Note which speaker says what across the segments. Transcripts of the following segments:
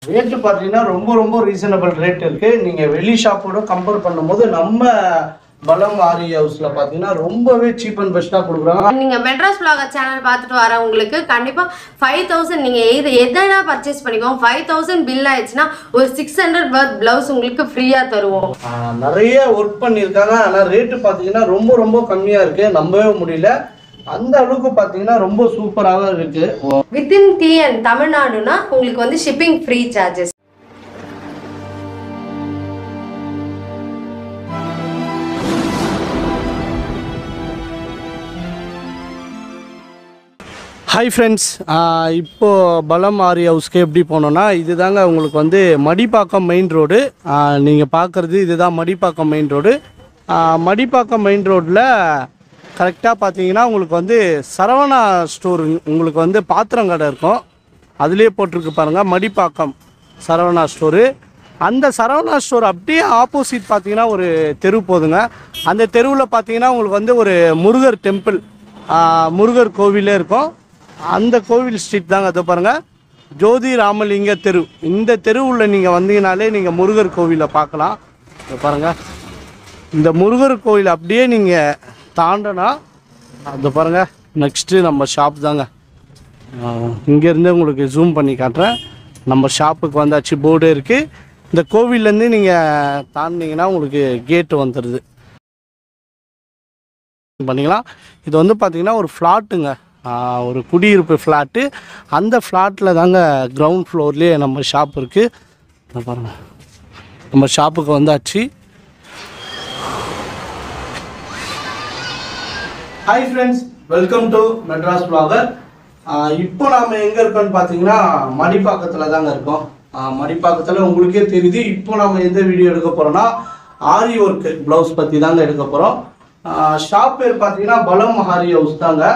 Speaker 1: Rate பார்த்தீங்கன்னா ரொம்ப ரொம்ப ரீசனபிள் ரேட் இருக்கு நீங்க வெளி ஷாப்போட கம்பேர் பண்ணும்போது நம்ம பலம் ஆரி ஹவுஸ்ல பார்த்தீங்கன்னா ரொம்பவே சீப் அண்ட் பெஸ்ட்டாக கொடுக்குறாங்க
Speaker 2: நீங்க மெட்ராஸ் vlogger சேனல் பார்த்துட்டு வரவங்களுக்கு கண்டிப்பா ஃபைவ் தௌசண்ட் நீங்க எது எதனா பர்ச்சேஸ் பண்ணிக்கோங்க ஃபைவ் தௌசண்ட் பில் ஆயிடுச்சுன்னா ஒரு சிக்ஸ் ஹண்ட்ரட் பர்த் பிளவுஸ் உங்களுக்கு ஃப்ரீயா தருவோம்
Speaker 1: ஆஹ் நிறைய ஒர்க் பண்ணியிருக்காங்க ஆனால் ரேட்டு பார்த்தீங்கன்னா ரொம்ப ரொம்ப கம்மியாக இருக்கு நம்பவே முடியல அந்த அளவுக்கு பார்த்தீங்கன்னா ரொம்ப சூப்பராக இருக்கு
Speaker 2: வித்தின் டிஎன் தமிழ்நாடுனா உங்களுக்கு வந்து shipping free charges
Speaker 1: hi friends இப்போது பலம் ஆரி ஹவுஸ்க்கு எப்படி போனோன்னா இதுதாங்க உங்களுக்கு வந்து மடிப்பாக்கம் மெயின் ரோடு நீங்கள் பார்க்குறது இதுதான் Madipakkam main road Madipakkam main ரோட்டில் கரெக்டாக பார்த்தீங்கன்னா உங்களுக்கு வந்து சரவணா ஸ்டோர் உங்களுக்கு வந்து பாத்திரம் கடை இருக்கும் அதுலேயே போட்டிருக்கு பாருங்கள் மடிப்பாக்கம் சரவணா ஸ்டோரு அந்த சரவணா ஸ்டோர் அப்படியே ஆப்போசிட் பார்த்தீங்கன்னா ஒரு தெரு போதுங்க அந்த தெருவில் பார்த்தீங்கன்னா உங்களுக்கு வந்து ஒரு முருகர் டெம்பிள் முருகர் கோவிலே இருக்கும் அந்த கோவில் ஸ்ட்ரீட் தாங்க அதை பாருங்கள் ஜோதி ராமலிங்க தெரு இந்த தெருவில் நீங்கள் வந்தீங்கனாலே நீங்கள் முருகர் கோவிலை பார்க்கலாம் இதை பாருங்கள் இந்த முருகர் கோவில் அப்படியே நீங்கள் தாண்டனா அது பாருங்கள் நெக்ஸ்ட்டு நம்ம ஷாப் தாங்க இங்கேருந்து உங்களுக்கு ஜூம் பண்ணி காட்டுறேன் நம்ம ஷாப்புக்கு வந்தாச்சு போர்டு இருக்குது இந்த கோவில்லேருந்து நீங்கள் தாண்டினீங்கன்னா உங்களுக்கு கேட்டு வந்துடுது பண்ணிக்கலாம் இது வந்து பார்த்தீங்கன்னா ஒரு ஃப்ளாட்டுங்க ஒரு குடியிருப்பு ஃப்ளாட்டு அந்த ஃப்ளாட்டில் தாங்க கிரவுண்ட் ஃப்ளோர்லேயே நம்ம ஷாப் இருக்குது பாருங்கள் நம்ம ஷாப்புக்கு வந்தாச்சு hi friends welcome to Madras blogger இப்போ நாம் எங்கே இருக்கோம்னு பார்த்தீங்கன்னா மடிப்பாக்கத்தில் தாங்க இருக்கோம் ஆஹ் மடிப்பாக்கத்தில் உங்களுக்கே தெரியுது இப்போ நம்ம எந்த வீடியோ எடுக்க போகிறோம்னா ஆரி ஒர்க்கு ப்ளவுஸ் பற்றி தாங்க எடுக்க போகிறோம் ஷாப் பேர் பார்த்தீங்கன்னா பலம் ஆரி ஹவுஸ் தாங்க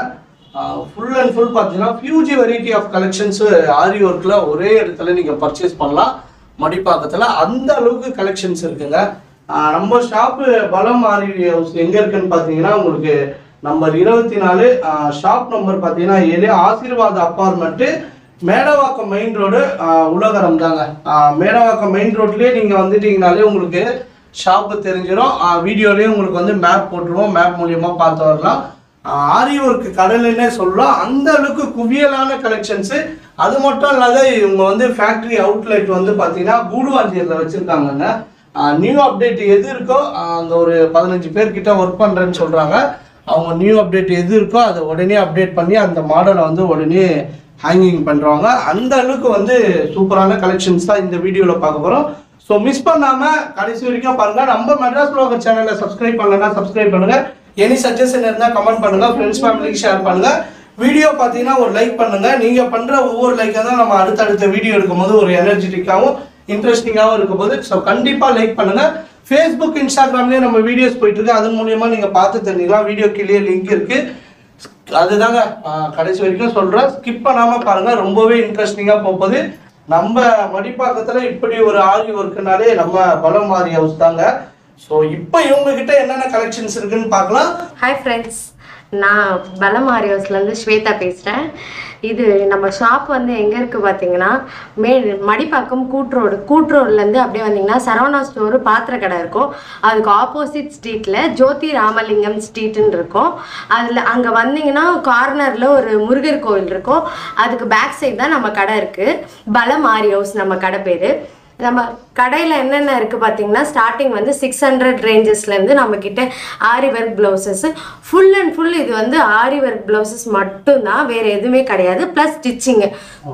Speaker 1: ஃபுல் அண்ட் ஃபுல் பார்த்தீங்கன்னா huge variety of collections aari ஒர்க்கில் ஒரே இடத்துல நீங்கள் பர்ச்சேஸ் பண்ணலாம் மடிப்பாக்கத்தில் அந்த அளவுக்கு கலெக்ஷன்ஸ் இருக்குங்க ஆஹ் நம்ம ஷாப்பு பலம் ஆரி ஹவுஸ் எங்கே இருக்குன்னு பார்த்தீங்கன்னா உங்களுக்கு நம்பர் இருபத்தி நாலு ஷாப் நம்பர் பார்த்தீங்கன்னா ஏழு Aashirwad apartment Medavakkam main road Ullagaram தாங்க ஆஹ் மேடவாக்கம் மெயின் ரோட்லேயே நீங்கள் வந்துட்டீங்கனாலே உங்களுக்கு ஷாப்பு தெரிஞ்சிடும் வீடியோலேயே உங்களுக்கு வந்து மேப் போட்டுருவோம் மேப் மூலியமாக பார்த்து வரலாம் ஆரி ஒர்க் கடலுன்னே சொல்லலாம் அந்த அளவுக்கு குவியலான கலெக்ஷன்ஸு அது மட்டும் இல்லாத இவங்க வந்து ஃபேக்ட்ரி அவுட்லெட் வந்து பார்த்தீங்கன்னா கூடுவாஞ்சியரில் வச்சுருக்காங்கங்க நியூ அப்டேட் எது இருக்கோ ஆஹ் அங்க ஒரு பதினஞ்சு பேர் கிட்ட ஒர்க் பண்ணுறேன்னு சொல்கிறாங்க அவங்க நியூ அப்டேட் எது இருக்கோ அதை உடனே அப்டேட் பண்ணி அந்த மாடலை வந்து உடனே ஹேங்கிங் பண்ணுறவங்க அந்த அளவுக்கு வந்து சூப்பரான கலெக்ஷன்ஸ் தான் இந்த வீடியோவில் பார்க்க போகிறோம் ஸோ மிஸ் பண்ணாமல் கடைசி வரைக்கும் பாருங்க நம்ம மெட்ராஸ் ப்ளோகர் சேனலை சப்ஸ்கிரைப் பண்ணலன்னா சப்ஸ்கிரைப் பண்ணுங்க எனி சஜஷன் இருந்தால் கமெண்ட் பண்ணுங்க ஃப்ரெண்ட்ஸ் ஃபேமிலிக்கு ஷேர் பண்ணுங்க வீடியோ பார்த்தீங்கன்னா ஒரு லைக் பண்ணுங்க நீங்க பண்ற ஒவ்வொரு லைக்கை தான் நம்ம அடுத்தடுத்த வீடியோ எடுக்கும்போது ஒரு எனர்ஜெட்டிக்காகவும் இன்ட்ரெஸ்டிங்காகவும் இருக்கும்போது ஸோ கண்டிப்பாக லைக் பண்ணுங்க ஃபேஸ்புக் இன்ஸ்டாகிராம்லேயே நம்ம வீடியோஸ் போயிட்டு இருக்கு அதன் மூலியமா நீங்க பார்த்து தெரிஞ்சுக்கலாம் வீடியோ கீழே லிங்க் இருக்கு அதுதாங்க ஆஹ், கடைசி வரைக்கும் சொல்றேன் ஸ்கிப் பண்ணாம பாருங்க ரொம்பவே இன்ட்ரெஸ்டிங்கா போகுது நம்ம மடிப்பாக்கத்துல இப்படி ஒரு ஆரி ஒர்க்குனாலே நம்ம பலம் ஆரி ஹவுஸ் தாங்க ஸோ இப்போ இவங்க கிட்ட என்னென்ன கலெக்ஷன்ஸ் இருக்குன்னு பார்க்கலாம்
Speaker 2: ஹாய் ஃப்ரெண்ட்ஸ் நான் பலம் ஆரியோஸ்லேருந்து ஸ்வேதா பேசுகிறேன் இது நம்ம ஷாப் வந்து எங்கே இருக்குது பார்த்தீங்கன்னா மே மடிப்பாக்கம் கூட்ரோடு கூட்ரோட்லேருந்து அப்படியே வந்தீங்கன்னா சரவணா ஸ்டோரு பாத்திர கடை இருக்கும் அதுக்கு ஆப்போசிட் ஸ்ட்ரீட்டில் ஜோதி ராமலிங்கம் ஸ்ட்ரீட்டுன்னு இருக்கும் அதில் அங்கே வந்தீங்கன்னா கார்னரில் ஒரு முருகர் கோவில் இருக்கும் அதுக்கு பேக் சைடு தான் நம்ம கடை இருக்குது பலம் ஆரி ஹவுஸ் நம்ம கடை பேர் நம்ம கடையில் என்னென்ன இருக்குது பார்த்தீங்கன்னா ஸ்டார்டிங் வந்து சிக்ஸ் ஹண்ட்ரட் ரேஞ்சஸ்லேருந்து நம்மக்கிட்ட aari work blouses full and full இது வந்து ஆரி ஒர்க் ப்ளவுசஸ் மட்டும்தான் வேறு எதுவுமே கிடையாது ப்ளஸ் ஸ்டிச்சிங்கு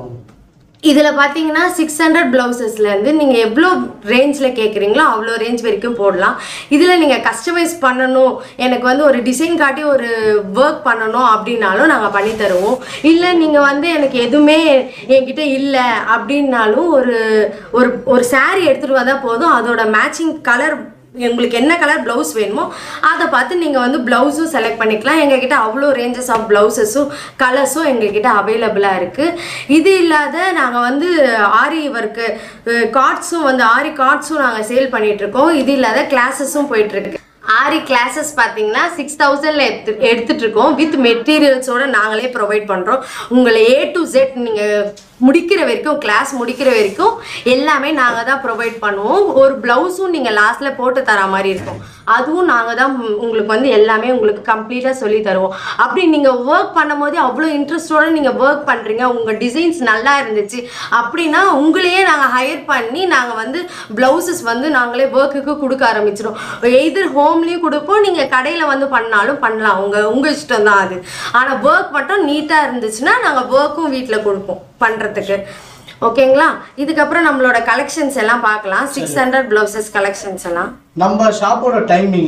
Speaker 2: இதில் பார்த்தீங்கன்னா சிக்ஸ் ஹண்ட்ரட் ப்ளவுசஸ்லேருந்து நீங்கள் எவ்வளோ ரேஞ்சில் கேட்குறீங்களோ அவ்வளோ ரேஞ்ச் வரைக்கும் போடலாம் இதில் நீங்கள் கஸ்டமைஸ் பண்ணணும் எனக்கு வந்து ஒரு டிசைன் காட்டி ஒரு ஒர்க் பண்ணணும் அப்படின்னாலும் நாங்கள் பண்ணி தருவோம் இல்லை நீங்கள் வந்து எனக்கு எதுவுமே என்கிட்ட இல்லை அப்படின்னாலும் ஒரு ஒரு ஒரு saree எடுத்துகிட்டு வந்தால் போதும் அதோட மேட்சிங் கலர் உங்களுக்கு என்ன கலர் ப்ளவுஸ் வேணுமோ அதை பார்த்து நீங்கள் வந்து ப்ளவுஸும் செலக்ட் பண்ணிக்கலாம் எங்ககிட்ட அவ்வளோ ரேஞ்சஸ் ஆஃப் ப்ளவுசஸும் கலர்ஸும் எங்ககிட்ட அவைலபிளாக இருக்குது இது இல்லாத நாங்கள் வந்து ஆரி ஒர்க்கு கார்ட்ஸும் வந்து ஆரி கார்ட்ஸும் நாங்கள் சேல் பண்ணிகிட்ருக்கோம் இது இல்லாத கிளாஸஸும் போயிட்டுருக்கு ஆரி கிளாஸஸ் பார்த்தீங்கன்னா சிக்ஸ் தௌசண்டில் எடுத்து எடுத்துகிட்டு இருக்கோம் வித் மெட்டீரியல்ஸோட நாங்களே ப்ரொவைட் பண்ணுறோம் உங்களை ஏ டு Z நீங்கள் முடிக்கிற வரைக்கும் கிளாஸ் முடிக்கிற வரைக்கும் எல்லாமே நாங்கள் தான் ப்ரொவைட் பண்ணுவோம் ஒரு ப்ளவுஸும் நீங்கள் லாஸ்ட்டில் போட்டு தர மாதிரி இருக்கும் அதுவும் நாங்கள் தான் உம் உங்களுக்கு வந்து எல்லாமே உங்களுக்கு கம்ப்ளீட்டாக சொல்லி தருவோம் அப்படி நீங்கள் ஒர்க் பண்ணும்போது அவ்வளோ இன்ட்ரெஸ்டோட நீங்கள் ஒர்க் பண்ணுறீங்க உங்கள் டிசைன்ஸ் நல்லா இருந்துச்சு அப்படின்னா உங்களையே நாங்கள் ஹையர் பண்ணி நாங்கள் வந்து ப்ளவுசஸ் வந்து நாங்களே ஒர்க்குக்கு கொடுக்க ஆரம்பிச்சிடும் எதிர் ஹோம்லேயும் கொடுப்போம் நீங்கள் கடையில் வந்து பண்ணாலும் பண்ணலாம் உங்கள் உங்கள் இஷ்டம் தான் அது ஆனால் ஒர்க் மட்டும் நீட்டாக இருந்துச்சுன்னா நாங்கள் ஒர்க்கும் வீட்டில் கொடுப்போம் பண்ணுறதுக்கு ஓகேங்களா இதுக்கப்புறம் நம்மளோட கலெக்ஷன்ஸ் எல்லாம் பார்க்கலாம் சிக்ஸ் ஹண்ட்ரட் ப்ளவுசஸ் கலெக்ஷன்ஸ் எல்லாம்
Speaker 1: நம்ம ஷாப்போட டைமிங்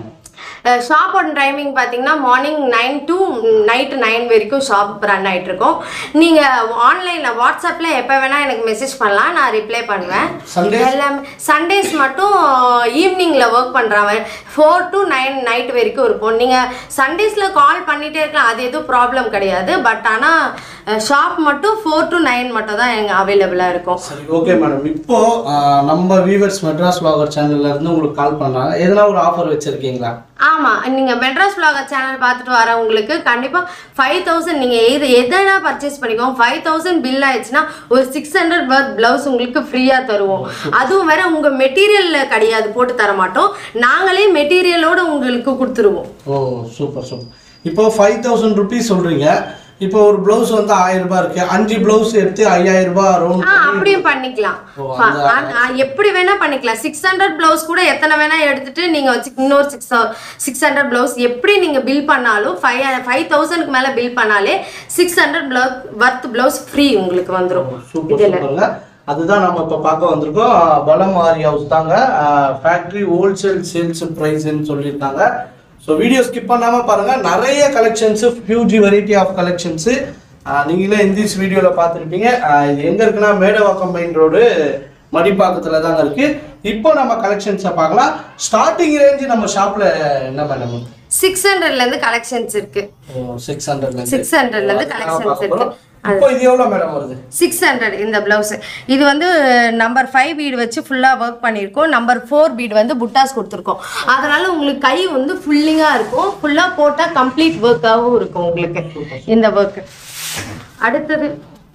Speaker 2: ஷாப்போட டைமிங் பார்த்தீங்கன்னா morning nine to night nine வரைக்கும் ஷாப் ரன் ஆகிட்டு இருக்கோம் நீங்கள் ஆன்லைனில் வாட்ஸ்அப்பில் எப்போ வேணால் எனக்கு மெசேஜ் பண்ணலாம் நான் ரிப்ளை பண்ணுவேன்
Speaker 1: Sundays?
Speaker 2: எல்லாமே சண்டேஸ் மட்டும் ஈவினிங்கில் ஒர்க் பண்ணுறாங்க ஃபோர் டு நைன் நைட் வரைக்கும் இருக்கும் நீங்கள் சண்டேஸில் கால் பண்ணிகிட்டே இருக்கலாம் அது எதுவும் ப்ராப்ளம் கிடையாது பட் ஆனால் ஷாப் மட்டும் ஃபோர் டு நைன் மட்டும் தான் எங்கள் அவைலபிளாக இருக்கும்
Speaker 1: சரி ஓகே மேடம் இப்போ ஆஹ், நம்ம வீவர்ஸ் மெட்ராஸ் வாகர் சேனல்ல இருந்து உங்களுக்கு கால் பண்ணாங்க எதனா ஒரு ஆஃபர் வச்சிருக்கீங்களா
Speaker 2: ஆமாம் நீங்கள் மெட்ராஸ் vlogger சேனல் பார்த்துட்டு வரவங்களுக்கு கண்டிப்பாக ஃபைவ் தௌசண்ட் நீங்கள் எது எதனா பர்ச்சேஸ் பண்ணிக்கோங்க ஃபைவ் தௌசண்ட் பில் ஆயிடுச்சுன்னா ஒரு சிக்ஸ் ஹண்ட்ரட் பர்த் ப்ளவுஸ் உங்களுக்கு ஃப்ரீயாக தருவோம் அதுவும் வேற உங்கள் மெட்டீரியலில் கிடையாது போட்டு தர மாட்டோம் நாங்களே மெட்டீரியலோட உங்களுக்கு கொடுத்துருவோம்
Speaker 1: ஓ சூப்பர் சூப்பர் இப்போ ஃபைவ் தௌசண்ட் ருபீஸ் சொல்றீங்க இப்போ ஒரு பிளவுஸ் வந்து ஆயிரம் ரூபாய் இருக்கு அஞ்சு பிளவுஸ் எடுத்து ஐயாயிரம் ரூபாய் ரவுண்ட்
Speaker 2: ஆ அப்படியும் பண்ணிக்கலாம்
Speaker 1: ஓ,
Speaker 2: ப- ஆ, ஆ, எப்படி வேணா பண்ணிக்கலாம் சிக்ஸ் ஹண்ட்ரட் ப்ளவுஸ் கூட எத்தனை வேணா எடுத்துட்டு நீங்க வச்சு இன்னொரு சிக்ஸ் சிக்ஸ் ஹண்ட்ரட் ப்ளவுஸ் எப்படி நீங்க பில் பண்ணாலும் ஃபைவ் ஃபைவ் தௌசண்ட்க்கு மேல பில் பண்ணாலே six hundred blouse worth blouse free உங்களுக்கு வந்துடும்
Speaker 1: சூப்பர் சூப்பருங்க அதுதான் நம்ம இப்போ பார்க்க வந்திருக்கோம் பலம் ஆரி ஹவுஸ் தாங்க ஃபேக்ட்ரி ஹோல்சேல் சேல்ஸ் ப்ரைஸ்ன்னு சொல்லியிருக்காங்க ஸோ வீடியோ ஸ்கிப் பண்ணாமல் பாருங்கள் நிறைய collections huge variety of collections நீங்களே இந்திஸ் வீடியோவில் பார்த்துருப்பீங்க ஆஹ் இது எங்கே இருக்குன்னா மேடவாக்கம் மெயின் ரோடு மடிப்பாக்கத்தில் தாங்க இருக்குது இப்போ நம்ம கலெக்ஷன்ஸை பார்க்கலாம் ஸ்டார்டிங் ரேஞ்சு நம்ம ஷாப்பில் என்ன மேடம்
Speaker 2: சிக்ஸ் ஹண்ட்ரட்ல இருந்து கலெக்ஷன்ஸ் இருக்கு
Speaker 1: சிக்ஸ் ஹண்ட்ரட்ல
Speaker 2: சிக்ஸ் ஹண்ட்ரட்ல இருந்து கலெக்ஷன்ஸ் இருக்கு
Speaker 1: இப்போ இது எவ்வளோ மேடம் வருது
Speaker 2: சிக்ஸ் ஹண்ட்ரட் இந்த ப்ளவுஸ் இது வந்து நம்பர் ஃபைவ் பீடு வச்சு ஃபுல்லாக ஒர்க் பண்ணியிருக்கோம் நம்பர் ஃபோர் பீடு வந்து புட்டாஸ் கொடுத்துருக்கோம் அதனால உங்களுக்கு கை வந்து ஃபுல்லிங்காக இருக்கும் ஃபுல்லாக போட்டால் கம்ப்ளீட் ஒர்க்காகவும் இருக்கும் உங்களுக்கு இந்த ஒர்க் அடுத்தது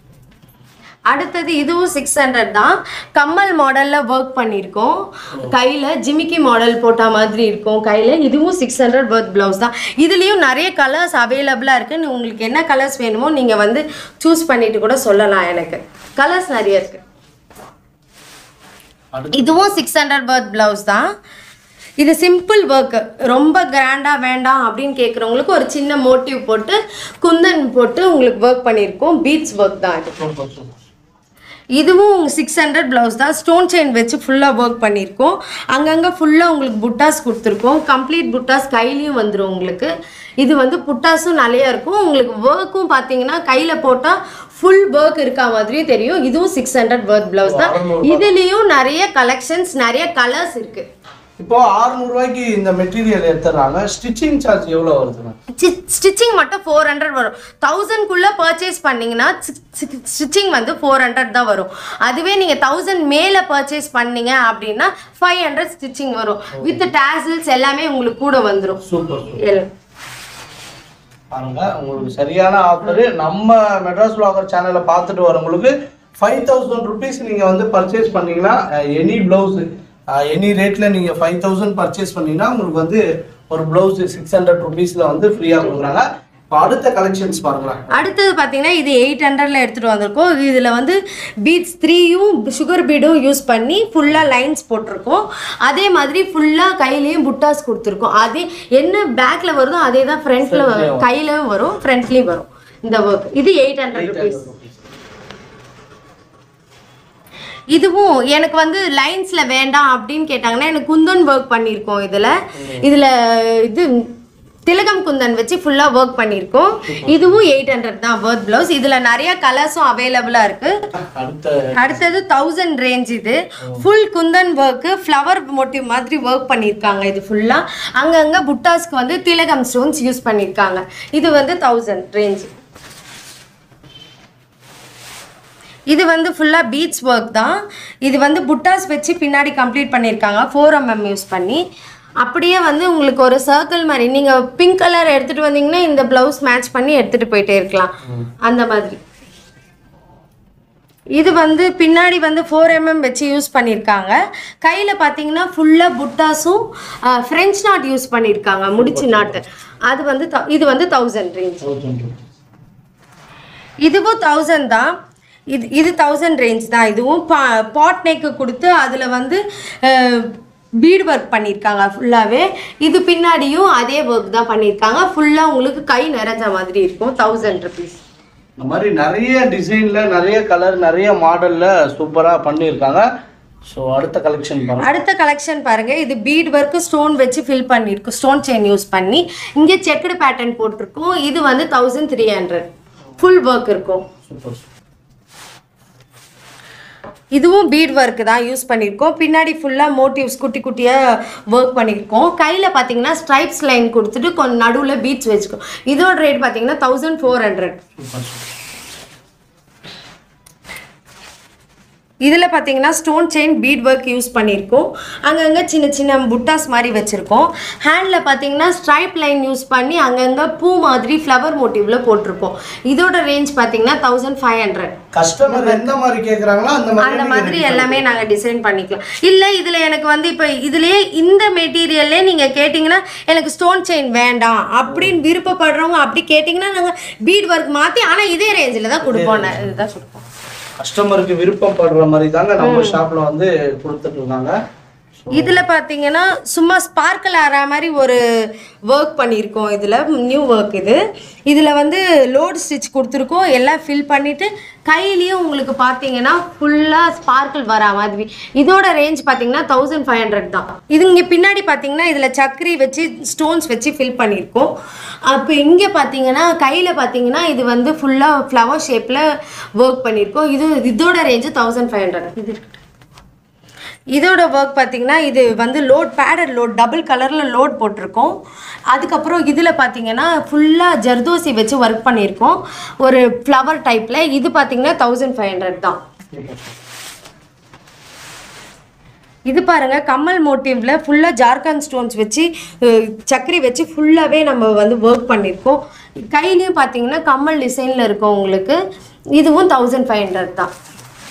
Speaker 2: அடுத்தது இதுவும் சிக்ஸ் ஹண்ட்ரட் தான் கம்மல் மாடலில் ஒர்க் பண்ணியிருக்கோம் கையில் ஜிமிக்கி மாடல் போட்ட மாதிரி இருக்கும் கையில் இதுவும் சிக்ஸ் ஹண்ட்ரட் ஒர்த் ப்ளவுஸ் தான் இதுலேயும் நிறைய கலர்ஸ் அவைலபிளாக இருக்குது உங்களுக்கு என்ன கலர்ஸ் வேணுமோ நீங்கள் வந்து சூஸ் பண்ணிட்டு கூட சொல்லலாம் எனக்கு கலர்ஸ் நிறைய இருக்குது
Speaker 1: அடுத்து
Speaker 2: இதுவும் சிக்ஸ் ஹண்ட்ரட் பர்த் ப்ளவுஸ் தான் இது சிம்பிள் ஒர்க் ரொம்ப கிராண்டாக வேண்டாம் அப்படின்னு கேட்குறவங்களுக்கு ஒரு சின்ன மோட்டிவ் போட்டு குந்தன் போட்டு உங்களுக்கு ஒர்க் பண்ணியிருக்கோம் பீட்ஸ் ஒர்க் தான் இது
Speaker 1: சூப்பர் சூப்பர்
Speaker 2: இதுவும் சிக்ஸ் ஹண்ட்ரட் ப்ளவுஸ் தான் ஸ்டோன் செயின் வச்சு ஃபுல்லாக ஒர்க் பண்ணியிருக்கோம் அங்கங்கே ஃபுல்லாக உங்களுக்கு புட்டாஸ் கொடுத்துருக்கோம் கம்ப்ளீட் புட்டாஸ் கையிலையும் வந்துடும் உங்களுக்கு இது வந்து புட்டாஸும் நிறைய இருக்கும் உங்களுக்கு ஒர்க்கும் பார்த்தீங்கன்னா கையில் போட்டால் ஃபுல் ஒர்க் இருக்கா மாதிரியும் தெரியும் இதுவும் சிக்ஸ் ஹண்ட்ரட் ஒர்க் ப்ளவுஸ் தான் இதுலேயும் நிறைய கலெக்ஷன்ஸ் நிறைய கலர்ஸ் இருக்குது
Speaker 1: இப்போ 600 ரூபாய்க்கு இந்த மெட்டீரியல் எடுத்துறாங்க ஸ்டிச்சிங் சார்ஜ் எவ்வளோ வருது மேம்
Speaker 2: ஸ்டிச்சிங் மட்டும் ஃபோர் ஹண்ட்ரட் வரும் தௌசண்ட்குள்ளே பர்ச்சேஸ் பண்ணீங்கன்னா ஸ்டிச்சிங் வந்து ஃபோர் ஹண்ட்ரட் தான் வரும் அதுவே நீங்கள் தௌசண்ட் மேலே பர்ச்சேஸ் பண்ணீங்க அப்படின்னா ஃபைவ் ஹண்ட்ரட் ஸ்டிச்சிங் வரும் வித் டேசில்ஸ் எல்லாமே உங்களுக்கு கூட வந்துடும்
Speaker 1: சூப்பர் சூப்பர் பாருங்க உங்களுக்கு சரியான ஆஃபர் நம்ம மெட்ராஸ் பிளாகர் சேனலை பார்த்துட்டு வரவங்களுக்கு ஃபைவ் தௌசண்ட் ருபீஸ் நீங்கள் வந்து பர்ச்சேஸ் பண்ணீங்கன்னா எனி ப்ளவுஸு எனி ரேட்டில் நீங்கள் ஃபைவ் தௌசண்ட் பர்ச்சேஸ் பண்ணீங்கன்னா உங்களுக்கு வந்து ஒரு ப்ளவுஸ் சிக்ஸ் ஹண்ட்ரட் ருபீஸில் வந்து ஃப்ரீயாக கொடுக்குறாங்க இப்போ அடுத்த கலெக்ஷன்ஸ் பாருங்களேன்
Speaker 2: அடுத்தது பார்த்தீங்கன்னா இது எயிட் ஹண்ட்ரட்ல எடுத்துகிட்டு வந்திருக்கோம் இதில் வந்து பீட்ஸ் த்ரீயும் சுகர் பீடும் யூஸ் பண்ணி ஃபுல்லாக லைன்ஸ் போட்டிருக்கோம் அதே மாதிரி ஃபுல்லாக கையிலையும் புட்டாஸ் கொடுத்துருக்கோம் அதே என்ன பேக்கில் வருதோ அதே தான் ஃப்ரண்ட்டில்
Speaker 1: Frontலயும்
Speaker 2: கையிலையும் வரும் ஃப்ரண்ட்லேயும் வரும் இந்த ஒர்க் இது எயிட் ஹண்ட்ரட் ருபீஸ் இதுவும் எனக்கு வந்து லைன்ஸ்ல வேண்டாம் அப்படின்னு கேட்டாங்கன்னா எனக்கு குந்தன் ஒர்க் பண்ணியிருக்கோம் இதுல இதுல இது திலகம் குந்தன் வச்சு ஃபுல்லா ஒர்க் பண்ணியிருக்கோம் இதுவும் எயிட் ஹண்ட்ரட் தான் ஒர்க் பிளவுஸ் இதுல நிறைய கலர்ஸும் அவைலபிளா இருக்கு
Speaker 1: அடுத்த
Speaker 2: அடுத்தது தௌசண்ட் ரேஞ்ச் இது full kundan work flower motif மாதிரி ஒர்க் பண்ணியிருக்காங்க இது ஃபுல்லாக அங்கங்கே புட்டாஸ்க்கு வந்து திலகம் ஸ்டோன்ஸ் யூஸ் பண்ணியிருக்காங்க இது வந்து தௌசண்ட் ரேஞ்ச் இது வந்து ஃபுல்லாக பீட்ஸ் ஒர்க் தான் இது வந்து புட்டாஸ் வச்சு பின்னாடி கம்ப்ளீட் பண்ணியிருக்காங்க ஃபோர் எம்எம் யூஸ் பண்ணி அப்படியே வந்து உங்களுக்கு ஒரு சர்க்கிள் மாதிரி நீங்கள் பிங்க் கலர் எடுத்துகிட்டு வந்தீங்கன்னா இந்த ப்ளவுஸ் மேட்ச் பண்ணி எடுத்துகிட்டு போயிட்டே இருக்கலாம் அந்த மாதிரி இது வந்து பின்னாடி வந்து ஃபோர் எம்எம் வச்சு யூஸ் பண்ணியிருக்காங்க கையில் பார்த்தீங்கன்னா ஃபுல்லாக புட்டாஸும் ஃப்ரெஞ்ச் நாட் யூஸ் பண்ணியிருக்காங்க முடிச்சு நாட்டு அது வந்து thou- இது வந்து தௌசண்ட் ரேஞ்ச்
Speaker 1: தௌசண்ட்
Speaker 2: இதுவும் தௌசண்ட் தான் இது இது தௌசண்ட் ரேஞ்ச் தான் இதுவும் பா பாட் நெக்கு கொடுத்து அதில் வந்து பீட் ஒர்க் பண்ணியிருக்காங்க ஃபுல்லாகவே இது பின்னாடியும் அதே ஒர்க் தான் பண்ணியிருக்காங்க ஃபுல்லாக உங்களுக்கு கை நிறைஞ்ச மாதிரி இருக்கும் தௌசண்ட் ருபீஸ்
Speaker 1: இந்த மாதிரி நிறைய டிசைன்ல நிறைய கலர் நிறைய மாடல்ல சூப்பரா பண்ணியிருக்காங்க ஸோ அடுத்த கலெக்ஷன் பாருங்க
Speaker 2: அடுத்த கலெக்ஷன் பாருங்க இது பீட் ஒர்க் ஸ்டோன் வச்சு ஃபில் பண்ணியிருக்கும் ஸ்டோன் செயின் யூஸ் பண்ணி இங்கே செக்குடு பேட்டர்ன் போட்டிருக்கோம் இது வந்து thousand three hundred full work இருக்கும்
Speaker 1: சூப்பர்
Speaker 2: இதுவும் பீட் ஒர்க் தான் யூஸ் பண்ணியிருக்கோம் பின்னாடி ஃபுல்லாக மோட்டிவ்ஸ் குட்டி குட்டியாக ஒர்க் பண்ணியிருக்கோம் கையில் பார்த்தீங்கன்னா ஸ்ட்ரைப்ஸ் லைன் கொடுத்துட்டு கொஞ்சம் நடுவில் பீட்ஸ் வச்சுக்கோ இதோட ரேட் பார்த்தீங்கன்னா தௌசண்ட் ஃபோர் ஹண்ட்ரட்
Speaker 1: சூப்பர்
Speaker 2: இதில் பார்த்தீங்கன்னா stone chain bead work use பண்ணியிருக்கோம் அங்கங்கே சின்ன சின்ன புட்டாஸ் மாதிரி வச்சுருக்கோம் ஹேண்டில் பார்த்தீங்கன்னா ஸ்ட்ரைப் லைன் யூஸ் பண்ணி அங்கங்கே பூ மாதிரி ஃப்ளவர் மோட்டிவில் போட்டிருக்கோம் இதோட ரேஞ்ச் பார்த்தீங்கன்னா தௌசண்ட் ஃபைவ் ஹண்ட்ரட்
Speaker 1: கஸ்டமர் எந்த மாதிரி கேக்குறாங்களோ அந்த மாதிரி
Speaker 2: அந்த மாதிரி எல்லாமே நாங்கள் டிசைன் பண்ணிக்கலாம் இல்லை இதில் எனக்கு வந்து இப்போ இதுலேயே இந்த மெட்டீரியல்லே நீங்கள் கேட்டிங்கன்னா எனக்கு ஸ்டோன் செயின் வேண்டாம் அப்படின்னு விருப்பப்படுறவங்க அப்படி கேட்டிங்கன்னா நாங்கள் பீட் ஒர்க் மாற்றி ஆனால் இதே ரேஞ்சில் தான் கொடுப்போம் நான் இதுதான் கொடுப்போம்
Speaker 1: கஸ்டமருக்கு விருப்பப்படுற மாதிரி தாங்க நம்ம ஷாப்ல வந்து கொடுத்துட்டு இருக்காங்க
Speaker 2: இதில் பார்த்தீங்கன்னா சும்மா ஸ்பார்க்கிள் ஆகிற மாதிரி ஒரு ஒர்க் பண்ணியிருக்கோம் இதில் நியூ ஒர்க் இது இதில் வந்து லோட் ஸ்டிச் கொடுத்துருக்கோம் எல்லாம் ஃபில் பண்ணிவிட்டு கையிலையும் உங்களுக்கு பார்த்தீங்கன்னா ஃபுல்லாக ஸ்பார்க்கிள் வரா மாதிரி இதோட ரேஞ்ச் பார்த்தீங்கன்னா தௌசண்ட் ஃபைவ் ஹண்ட்ரட் தான் இது இங்கே பின்னாடி பார்த்தீங்கன்னா இதில் சக்கரி வச்சு ஸ்டோன்ஸ் வச்சு ஃபில் பண்ணியிருக்கோம் அப்போ இங்கே பார்த்தீங்கன்னா கையில் பார்த்தீங்கன்னா இது வந்து ஃபுல்லாக ஃப்ளவர் ஷேப்பில் ஒர்க் பண்ணியிருக்கோம் இது இதோட ரேஞ்சு தௌசண்ட் ஃபைவ் ஹண்ட்ரட் இது இருக்கட்டும் இதோட ஒர்க் பார்த்தீங்கன்னா இது வந்து லோட் பேடட் லோட் டபுள் கலரில் லோட் போட்டிருக்கோம் அதுக்கப்புறம் இதில் பார்த்தீங்கன்னா ஃபுல்லாக ஜர்தோசி வச்சு ஒர்க் பண்ணியிருக்கோம் ஒரு ஃப்ளவர் டைப்பில் இது பார்த்தீங்கன்னா தௌசண்ட் ஃபைவ் ஹண்ட்ரட் தான் இது பாருங்க கம்மல் மோட்டிவ்ல ஃபுல்லாக ஜார்க்கண்ட் ஸ்டோன்ஸ் வச்சு அஹ், சக்கரி வச்சு ஃபுல்லாகவே நம்ம வந்து ஒர்க் பண்ணியிருக்கோம் கையிலையும் பார்த்தீங்கன்னா கம்மல் டிசைனில் இருக்கும் உங்களுக்கு இதுவும் தௌசண்ட் ஃபைவ் ஹண்ட்ரட் தான்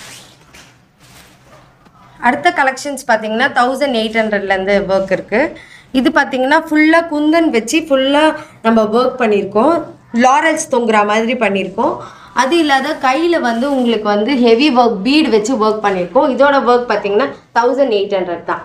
Speaker 2: அடுத்த கலெக்ஷன்ஸ் பார்த்தீங்கன்னா தௌசண்ட் எயிட் ஹண்ட்ரட்லேருந்து ஒர்க் இருக்குது இது பார்த்தீங்கன்னா ஃபுல்லாக குந்தன் வச்சு ஃபுல்லாக நம்ம ஒர்க் பண்ணியிருக்கோம் லாரல்ஸ் தொங்குற மாதிரி பண்ணியிருக்கோம் அது இல்லாத கையில் வந்து உங்களுக்கு வந்து ஹெவி ஒர்க் பீட் வச்சு ஒர்க் பண்ணியிருக்கோம் இதோட ஒர்க் பார்த்தீங்கன்னா தௌசண்ட் எயிட் ஹண்ட்ரட் தான்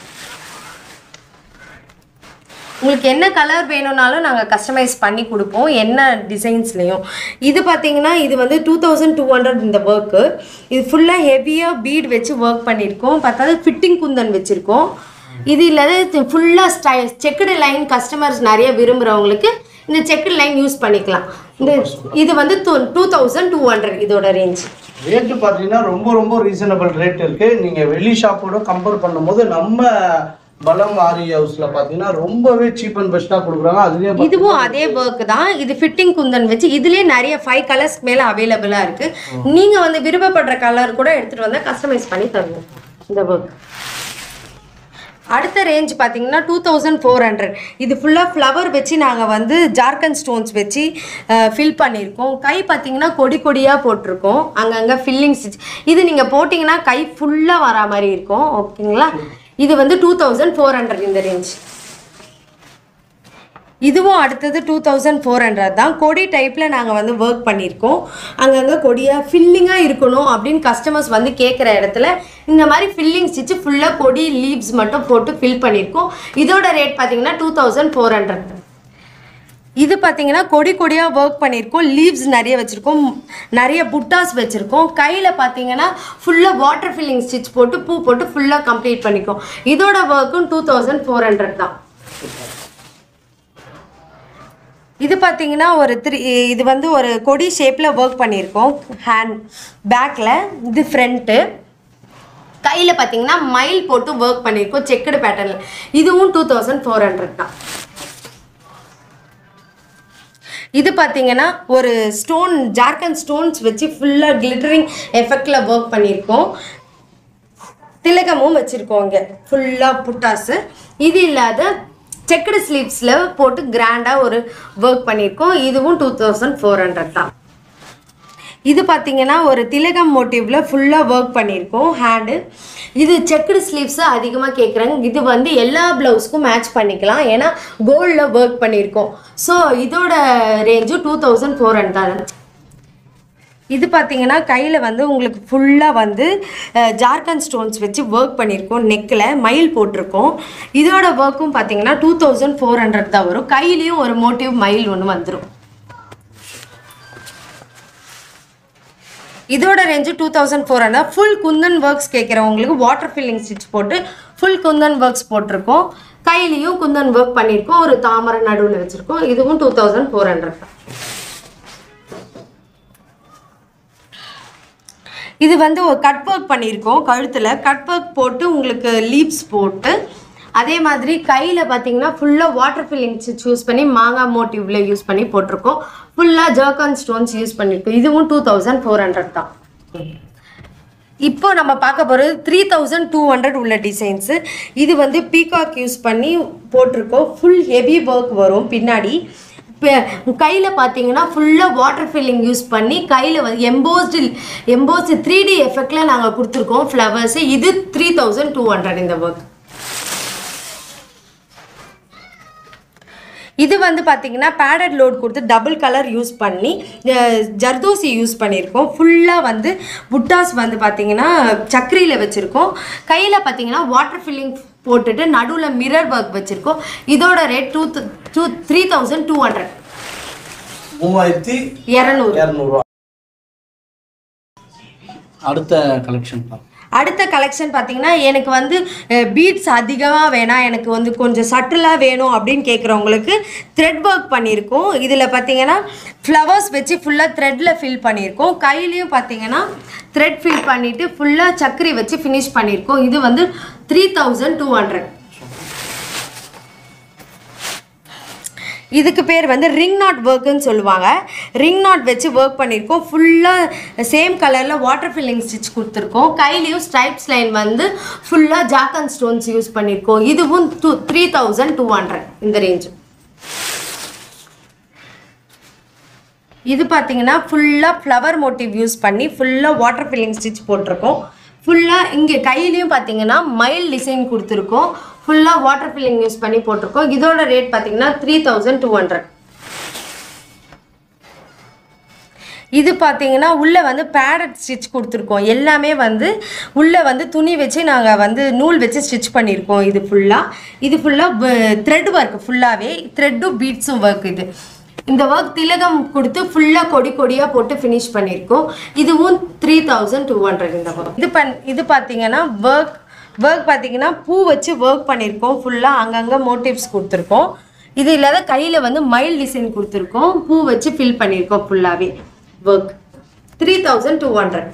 Speaker 2: உங்களுக்கு என்ன கலர் வேணும்னாலும் நாங்கள் கஸ்டமைஸ் பண்ணி கொடுப்போம் என்ன டிசைன்ஸ்லேயும் இது பார்த்தீங்கன்னா இது வந்து டூ தௌசண்ட் டூ ஹண்ட்ரட் இந்த ஒர்க்கு இது ஃபுல்லாக ஹெவியாக பீட் வச்சு ஒர்க் பண்ணியிருக்கோம் பார்த்தாலும் ஃபிட்டிங் குந்தன் வச்சுருக்கோம் இது இல்லாத ஃபுல்லாக ஸ்டை செக்குடு லைன் கஸ்டமர்ஸ் நிறைய விரும்புகிறவங்களுக்கு இந்த செக்குடு லைன் யூஸ் பண்ணிக்கலாம் இந்த இது வந்து டூ தௌசண்ட் டூ ஹண்ட்ரட் இதோட ரேஞ்ச்
Speaker 1: ரேட்டு பார்த்தீங்கன்னா ரொம்ப ரொம்ப ரீசனபிள் ரேட் இருக்கு நீங்க வெளி ஷாப்போட கம்பேர் பண்ணும்போது நம்ம பலம் ஆரி ஹவுஸ்ல பார்த்தீங்கன்னா ரொம்பவே சீப் அண்ட் பெஸ்ட்டாக கொடுக்குறாங்க அதுலேயே
Speaker 2: இதுவும் அதே ஒர்க் தான் இது ஃபிட்டிங் குந்தன் வச்சு இதுலயே நிறைய ஃபைவ் கலர்ஸ் மேல அவைலபிளா இருக்கு நீங்க வந்து விருப்பப்படுற கலர் கூட எடுத்துட்டு வந்தா கஸ்டமைஸ் பண்ணி தருவோம் இந்த ஒர்க் அடுத்த ரேஞ்ச் பார்த்தீங்கன்னா டூ தௌசண்ட் ஃபோர் ஹண்ட்ரட் இது ஃபுல்லாக ஃப்ளவர் வச்சு நாங்கள் வந்து ஜார்க்கண்ட் ஸ்டோன்ஸ் வச்சு ஃபில் பண்ணியிருக்கோம் கை பார்த்தீங்கன்னா கொடி கொடியாக போட்டிருக்கோம் அங்கங்கே ஃபில்லிங் ஸ்டிச் இது நீங்கள் போட்டிங்கன்னா கை ஃபுல்லாக வரா மாதிரி இருக்கும் ஓகேங்களா இது வந்து டூ தௌசண்ட் ஃபோர் ஹண்ட்ரட் இந்த ரேஞ்ச் இதுவும் அடுத்தது டூ தௌசண்ட் ஃபோர் ஹண்ட்ரட் தான் கொடி டைப்பில் நாங்கள் வந்து ஒர்க் பண்ணியிருக்கோம் அங்கங்கே கொடியாக ஃபில்லிங்காக இருக்கணும் அப்படின்னு கஸ்டமர்ஸ் வந்து கேட்குற இடத்துல இந்த மாதிரி ஃபில்லிங் ஸ்டிச்சு ஃபுல்லாக கொடி லீவ்ஸ் மட்டும் போட்டு ஃபில் பண்ணியிருக்கோம் இதோட ரேட் பார்த்தீங்கன்னா டூ தௌசண்ட் ஃபோர் ஹண்ட்ரட் இது பார்த்தீங்கன்னா கொடி கொடியாக ஒர்க் பண்ணியிருக்கோம் லீவ்ஸ் நிறைய வச்சுருக்கோம் நிறைய புட்டாஸ் வச்சுருக்கோம் கையில் பார்த்தீங்கன்னா ஃபுல்லாக வாட்டர் ஃபில்லிங் ஸ்டிச் போட்டு பூ போட்டு ஃபுல்லாக கம்ப்ளீட் பண்ணிக்கோம் இதோட ஒர்க்கும் டூ தௌசண்ட் ஃபோர் ஹண்ட்ரட் தான் இது பார்த்தீங்கன்னா ஒரு த்ரீ இது வந்து ஒரு கொடி ஷேப்பில் ஒர்க் பண்ணியிருக்கோம் ஹேண்ட் பேக்கில் இது ஃப்ரண்ட்டு கையில் பார்த்தீங்கன்னா மயில் போட்டு ஒர்க் பண்ணியிருக்கோம் செக்குடு பேட்டர்னில் இதுவும் டூ தௌசண்ட் ஃபோர் ஹண்ட்ரட் தான் இது பார்த்தீங்கன்னா ஒரு ஸ்டோன் ஜார்க்கண்ட் ஸ்டோன்ஸ் வச்சு ஃபுல்லாக கிளிட்டரிங் எஃபெக்டில் ஒர்க் பண்ணியிருக்கோம் திலகமும் வச்சுருக்கோம் இங்கே ஃபுல்லாக புட்டாஸு இது இல்லாத செக்குடு ஸ்லீவ்ஸில் போட்டு கிராண்டாக ஒரு ஒர்க் பண்ணியிருக்கோம் இதுவும் டூ தௌசண்ட் ஃபோர் ஹண்ட்ரட் தான் இது பார்த்தீங்கன்னா ஒரு திலகம் மோட்டிவ்ல ஃபுல்லாக ஒர்க் பண்ணியிருக்கோம் ஹேண்டு இது செக்குடு ஸ்லீவ்ஸ் அதிகமாக கேட்குறாங்க இது வந்து எல்லா ப்ளவுஸ்க்கும் மேட்ச் பண்ணிக்கலாம் ஏன்னா கோல்டில் ஒர்க் பண்ணியிருக்கோம் ஸோ இதோட range two thousand four hundred இது பார்த்தீங்கன்னா கையில் வந்து உங்களுக்கு ஃபுல்லாக வந்து அஹ், ஜார்க்கண்ட் ஸ்டோன்ஸ் வச்சு ஒர்க் பண்ணியிருக்கோம் நெக்கில் மயில் போட்டிருக்கோம் இதோட ஒர்க்கும் பார்த்தீங்கன்னா டூ தௌசண்ட் ஃபோர் ஹண்ட்ரட் தான் வரும் கையிலையும் ஒரு மோட்டிவ் மயில் ஒன்று வந்துடும் இதோட range two thousand four hundred full kundan works கேட்குறவங்களுக்கு வாட்டர் ஃபில்லிங் ஸ்டிச் போட்டு ஃபுல் குந்தன் ஒர்க்ஸ் போட்டிருக்கோம் கையிலையும் குந்தன் ஒர்க் பண்ணியிருக்கோம் ஒரு தாமரை நடுவில் வச்சுருக்கோம் இதுவும் டூ தௌசண்ட் ஃபோர் ஹண்ட்ரட் தான் இது வந்து ஒரு கட் ஒர்க் பண்ணியிருக்கோம் கழுத்தில் கட் ஒர்க் போட்டு உங்களுக்கு லீவ்ஸ் போட்டு அதே மாதிரி கையில் பார்த்தீங்கன்னா ஃபுல்லாக வாட்டர் ஃபில்லிங் யூஸ் பண்ணி மாங்காய் மோட்டிவ்ல யூஸ் பண்ணி போட்டிருக்கோம் ஃபுல்லாக ஜர்கான் ஸ்டோன்ஸ் யூஸ் பண்ணியிருக்கோம் இதுவும் டூ தௌசண்ட் ஃபோர் ஹண்ட்ரட் தான் இப்போ நம்ம பார்க்க போகிறது த்ரீ தௌசண்ட் டூ ஹண்ட்ரட் உள்ள டிசைன்ஸு இது வந்து பீகாக் யூஸ் பண்ணி போட்டிருக்கோம் ஃபுல் ஹெவி ஒர்க் வரும் பின்னாடி கையில் பார்த்தீங்கன்னா ஃபுல்லாக வாட்டர் ஃபில்லிங் யூஸ் பண்ணி கையில் வந்து எம்போஸ்டு எம்போஸ்டு த்ரீ டி எஃபெக்டில் நாங்கள் கொடுத்துருக்கோம் ஃப்ளவர்ஸு இது த்ரீ தௌசண்ட் டூ ஹண்ட்ரட் இந்த ஒர்க் இது வந்து பார்த்தீங்கன்னா பேடட் லோட் கொடுத்து டபுள் கலர் யூஸ் பண்ணி அஹ், ஜர்தோசி யூஸ் பண்ணியிருக்கோம் ஃபுல்லாக வந்து புட்டாஸ் வந்து பார்த்தீங்கன்னா சக்கரியில் வச்சுருக்கோம் கையில் பார்த்தீங்கன்னா வாட்டர் ஃபில்லிங் போட்டுட்டு நடுவில் மிரர் ஒர்க் வச்சுருக்கோம் இதோட rate two two three thousand two hundred
Speaker 1: மூவாயிரத்தி
Speaker 2: இரநூறு
Speaker 1: இரநூறுவா அடுத்த கலெக்ஷன் பாருங்க
Speaker 2: அடுத்த கலெக்ஷன் பார்த்தீங்கன்னா எனக்கு வந்து பீட்ஸ் அதிகமாக வேணாம் எனக்கு வந்து கொஞ்சம் சட்டிலாக வேணும் அப்படின்னு கேட்குறவங்களுக்கு த்ரெட் ஒர்க் பண்ணியிருக்கோம் இதில் பார்த்தீங்கன்னா ஃப்ளவர்ஸ் வச்சு ஃபுல்லாக த்ரெட்டில் ஃபில் பண்ணியிருக்கோம் கையிலையும் பார்த்தீங்கன்னா த்ரெட் ஃபில் பண்ணிவிட்டு ஃபுல்லாக சக்கரி வச்சு ஃபினிஷ் பண்ணியிருக்கோம் இது வந்து த்ரீ தௌசண்ட் டூ ஹண்ட்ரட் இதுக்கு பேர் வந்து ரிங் நாட் ஒர்க்குன்னு சொல்லுவாங்க ரிங் நாட் வச்சு ஒர்க் பண்ணியிருக்கோம் ஃபுல்லாக சேம் கலரில் வாட்டர் ஃபில்லிங் ஸ்டிச் கொடுத்துருக்கோம் கையிலையும் ஸ்ட்ரைப்ஸ் லைன் வந்து ஃபுல்லாக ஜாக்கன் ஸ்டோன்ஸ் யூஸ் பண்ணியிருக்கோம் இதுவும் two three thousand two hundred இந்த ரேஞ்சு இது பார்த்தீங்கன்னா ஃபுல்லாக ஃப்ளவர் மோட்டிவ் யூஸ் பண்ணி ஃபுல்லாக வாட்டர் ஃபில்லிங் ஸ்டிச் போட்டிருக்கோம் ஃபுல்லாக இங்கே கையிலையும் பார்த்தீங்கன்னா மைல் டிசைன் கொடுத்துருக்கோம் ஃபுல்லாக வாட்டர் ஃபில்லிங் யூஸ் பண்ணி போட்டிருக்கோம் இதோட ரேட் பார்த்தீங்கன்னா த்ரீ தௌசண்ட் டூ ஹண்ட்ரட் இது பார்த்தீங்கன்னா உள்ளே வந்து பேடட் ஸ்டிச் கொடுத்துருக்கோம் எல்லாமே வந்து உள்ளே வந்து துணி வச்சு நாங்கள் வந்து நூல் வச்சு ஸ்டிச் பண்ணியிருக்கோம் இது ஃபுல்லாக இது ஃபுல்லாக த்ரெட் ஒர்க் ஃபுல்லாகவே த்ரெட்டும் பீட்ஸும் ஒர்க் இது இந்த ஒர்க் திலகம் கொடுத்து ஃபுல்லாக கொடி கொடியாக போட்டு ஃபினிஷ் பண்ணியிருக்கோம் இதுவும் த்ரீ தௌசண்ட் டூ ஹண்ட்ரட் இந்த ஒர்க் இது பண் இது பார்த்தீங்கன்னா ஒர்க் ஒர்க் பார்த்தீங்கன்னா பூ வச்சு ஒர்க் பண்ணியிருக்கோம் ஃபுல்லாக அங்கங்கே மோட்டிவ்ஸ் கொடுத்துருக்கோம் இது இல்லாத கையில் வந்து மயில் டிசைன் கொடுத்துருக்கோம் பூ வச்சு ஃபில் பண்ணியிருக்கோம் ஃபுல்லாகவே work three thousand two hundred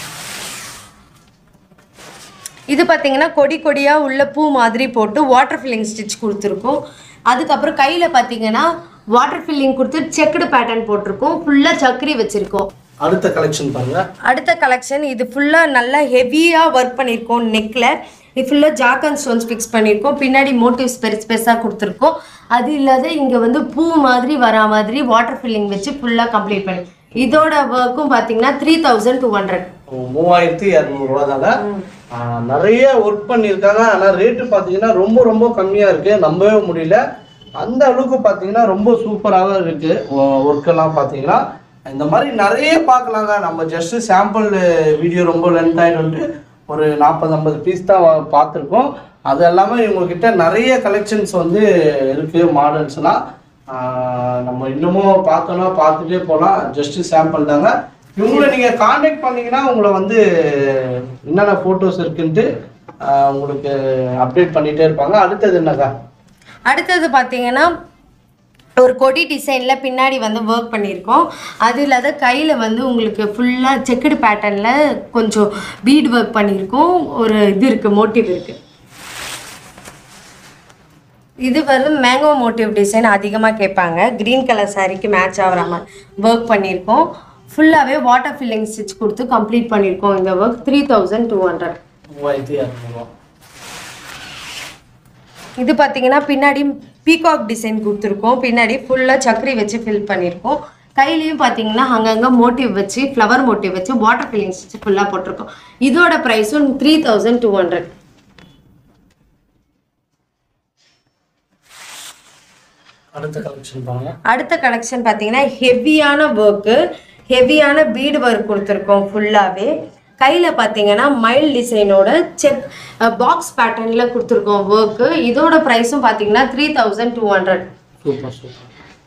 Speaker 2: இது பார்த்தீங்கன்னா கொடி கொடியாக உள்ள பூ மாதிரி போட்டு வாட்டர் ஃபில்லிங் ஸ்டிச் கொடுத்துருக்கோம் அதுக்கப்புறம் கையில் பார்த்தீங்கன்னா வாட்டர் ஃபில்லிங் கொடுத்து செக்குடு பேட்டர்ன் போட்டிருக்கோம் ஃபுல்லாக சக்கரி வச்சுருக்கோம்
Speaker 1: அடுத்த கலெக்ஷன் பாருங்க
Speaker 2: அடுத்த கலெக்ஷன் இது ஃபுல்லாக நல்லா ஹெவியாக ஒர்க் பண்ணியிருக்கோம் நெக்கில் இது ஃபுல்லாக ஜாக்கன் ஸ்டோன்ஸ் ஃபிக்ஸ் பண்ணியிருக்கோம் பின்னாடி மோட்டிவ்ஸ் பெருசு பெருசாக கொடுத்துருக்கோம் அது இல்லாத இங்கே வந்து பூ மாதிரி வரா மாதிரி வாட்டர் ஃபில்லிங் வச்சு ஃபுல்லாக கம்ப்ளீட் பண்ணி இதோட ஒர்க்கும் பார்த்தீங்கன்னா த்ரீ தௌசண்ட் டூ ஹண்ட்ரட்
Speaker 1: மூவாயிரத்தி இரநூறுவா தாங்க ஆஹ் நிறைய ஒர்க் பண்ணியிருக்காங்க ஆனால் ரேட்டு பார்த்தீங்கன்னா ரொம்ப ரொம்ப கம்மியாக இருக்கு நம்பவே முடியல அந்த அளவுக்கு பார்த்தீங்கன்னா ரொம்ப சூப்பராக இருக்கு ஒர்க்கெல்லாம் பார்த்தீங்கன்னா இந்த மாதிரி நிறைய பார்க்கலாங்க நம்ம ஜஸ்ட் சாம்பிள் வீடியோ ரொம்ப லென்த் ஆகிடும்ட்டு ஒரு நாற்பது ஐம்பது பீஸ் தான் வா- பார்த்துருக்கோம் அது எல்லாமே இவங்ககிட்ட நிறைய கலெக்ஷன்ஸ் வந்து இருக்கு மாடல்ஸ்லாம் நம்ம இன்னமும் பார்த்தோன்னா பார்த்துட்டே போகலாம் ஜஸ்ட் சாம்பிள் தாங்க இவங்களை நீங்க காண்டாக்ட் பண்ணீங்கன்னா உங்களை வந்து என்னென்ன போட்டோஸ் இருக்குன்ட்டு ஆஹ் உங்களுக்கு அப்டேட் பண்ணிட்டே இருப்பாங்க அடுத்தது என்னக்கா
Speaker 2: அடுத்தது பார்த்தீங்கன்னா ஒரு கொடி டிசைனில் பின்னாடி வந்து ஒர்க் பண்ணியிருக்கோம் அது இல்லாத கையில் வந்து உங்களுக்கு ஃபுல்லாக செக்குடு பேட்டர்னில் கொஞ்சம் பீட் ஒர்க் பண்ணியிருக்கோம் ஒரு இது இருக்குது மோட்டிவ் இருக்குது இது வந்து மேங்கோ மோட்டிவ் டிசைன் அதிகமாக கேட்பாங்க க்ரீன் கலர் சாரீக்கு மேட்ச் ஆகிற மாதிரி ஒர்க் பண்ணியிருக்கோம் ஃபுல்லாகவே வாட்டர் ஃபில்லிங் ஸ்டிச் கொடுத்து கம்ப்ளீட் பண்ணியிருக்கோம் இந்த work three thousand two hundred
Speaker 1: மூவாயிரத்தி இரநூறுவா
Speaker 2: இது பார்த்தீங்கன்னா பின்னாடி பீகாக் டிசைன் கொடுத்துருக்கோம் பின்னாடி ஃபுல்லாக சக்கரி வச்சு ஃபில் பண்ணியிருக்கோம் கையிலையும் பார்த்தீங்கன்னா அங்கங்கே மோட்டிவ் வச்சு ஃப்ளவர் மோட்டிவ் வச்சு வாட்டர் ஃபில்லிங்ஸ் வச்சு ஃபுல்லாக போட்டிருக்கோம் இதோட ப்ரைஸும் த்ரீ தௌசண்ட் டூ ஹண்ட்ரட்
Speaker 1: அடுத்த கலெக்ஷன் பாருங்க
Speaker 2: அடுத்த கலெக்ஷன் பார்த்தீங்கன்னா ஹெவியான ஒர்க்கு ஹெவியான பீடு ஒர்க் கொடுத்துருக்கோம் ஃபுல்லாகவே கையில் பார்த்தீங்கன்னா மைல் டிசைனோட செக் பாக்ஸ் பேட்டர்னில் கொடுத்துருக்கோம் ஒர்க்கு இதோட ப்ரைஸும் பார்த்தீங்கன்னா three thousand two hundred
Speaker 1: super super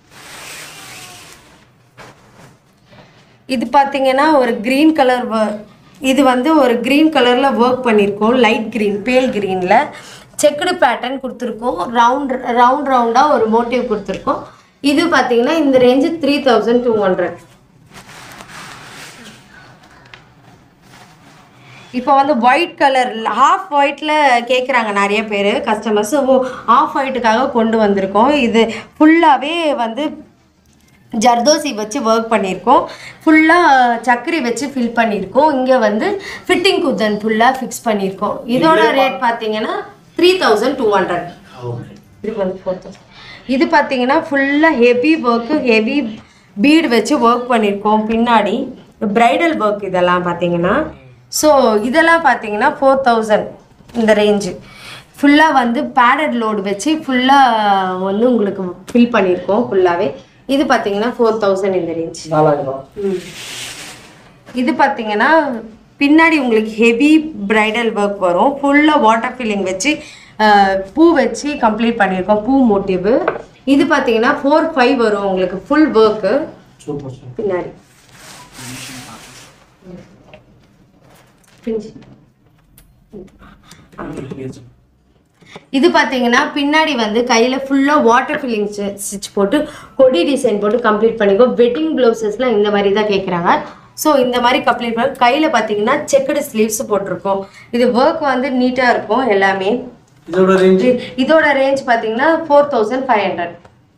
Speaker 2: இது பார்த்தீங்கன்னா ஒரு க்ரீன் கலர் இது வந்து ஒரு க்ரீன் கலரில் ஒர்க் பண்ணியிருக்கோம் லைட் க்ரீன் பேல் க்ரீனில் செக்குடு பேட்டர்ன் கொடுத்துருக்கோம் ரவுண்ட் ரவுண்ட் ரவுண்டாக ஒரு மோட்டிவ் கொடுத்துருக்கோம் இது பார்த்தீங்கன்னா இந்த range three thousand two hundred இப்போ வந்து ஒயிட் கலர் ஹாஃப் ஒயிட்டில் கேட்குறாங்க நிறைய பேர் கஸ்டமர்ஸ் ஆஃப் ஒயிட்டுக்காக கொண்டு வந்திருக்கோம் இது ஃபுல்லாகவே வந்து ஜர்தோசி வச்சு ஒர்க் பண்ணியிருக்கோம் ஃபுல்லாக சக்கரி வச்சு ஃபில் பண்ணியிருக்கோம் இங்கே வந்து ஃபிட்டிங் குத்தன் ஃபுல்லாக ஃபிக்ஸ் பண்ணியிருக்கோம் இதோட ரேட் பார்த்தீங்கன்னா three thousand two hundred
Speaker 1: okay
Speaker 2: இது வந்து ஃபோர் தௌசண்ட் இது பார்த்தீங்கன்னா ஃபுல்லாக ஹெவி ஒர்க்கு ஹெவி பீட் வச்சு ஒர்க் பண்ணியிருக்கோம் பின்னாடி பிரைடல் ஒர்க் இதெல்லாம் பார்த்தீங்கன்னா ஸோ இதெல்லாம் பார்த்தீங்கன்னா ஃபோர் தௌசண்ட் இந்த ரேஞ்சு ஃபுல்லாக வந்து பேடட் லோடு வச்சு ஃபுல்லாக வந்து உங்களுக்கு ஃபில் பண்ணியிருக்கோம் ஃபுல்லாகவே இது பார்த்தீங்கன்னா ஃபோர் தௌசண்ட் இந்த ரேஞ்ச்
Speaker 1: நாலாயிரம்
Speaker 2: இது பார்த்தீங்கன்னா பின்னாடி உங்களுக்கு ஹெவி பிரைடல் ஒர்க் வரும் ஃபுல்லாக வாட்டர் ஃபில்லிங் வச்சு அஹ், பூ வச்சு கம்ப்ளீட் பண்ணியிருக்கோம் பூ மோட்டிவ் இது பார்த்தீங்கன்னா ஃபோர் ஃபைவ் வரும் உங்களுக்கு ஃபுல் ஒர்க்கு
Speaker 1: சூப்பர் சூப்பர்
Speaker 2: பின்னாடி பிஞ்சு. இது பார்த்தீங்கன்னா பின்னாடி வந்து கையில் ஃபுல்லாக வாட்டர் ஃபில்லிங் ஸ்டிச் போட்டு கொடி டிசைன் போட்டு கம்ப்ளீட் பண்ணிக்கோ வெட்டிங் ப்ளவுசஸ்லாம் இந்த மாதிரி தான் கேட்குறாங்க ஸோ இந்த மாதிரி கம்ப்ளீட் பண்ணி கையில் பார்த்தீங்கன்னா செக்குடு ஸ்லீவ்ஸ் போட்டிருக்கோம் இது ஒர்க் வந்து நீட்டாக இருக்கும் எல்லாமே
Speaker 1: இதோட ரேஞ்சு
Speaker 2: இது- இதோட ரேஞ்ச் பார்த்தீங்கன்னா ஃபோர் தௌசண்ட் ஃபைவ் ஹண்ட்ரட்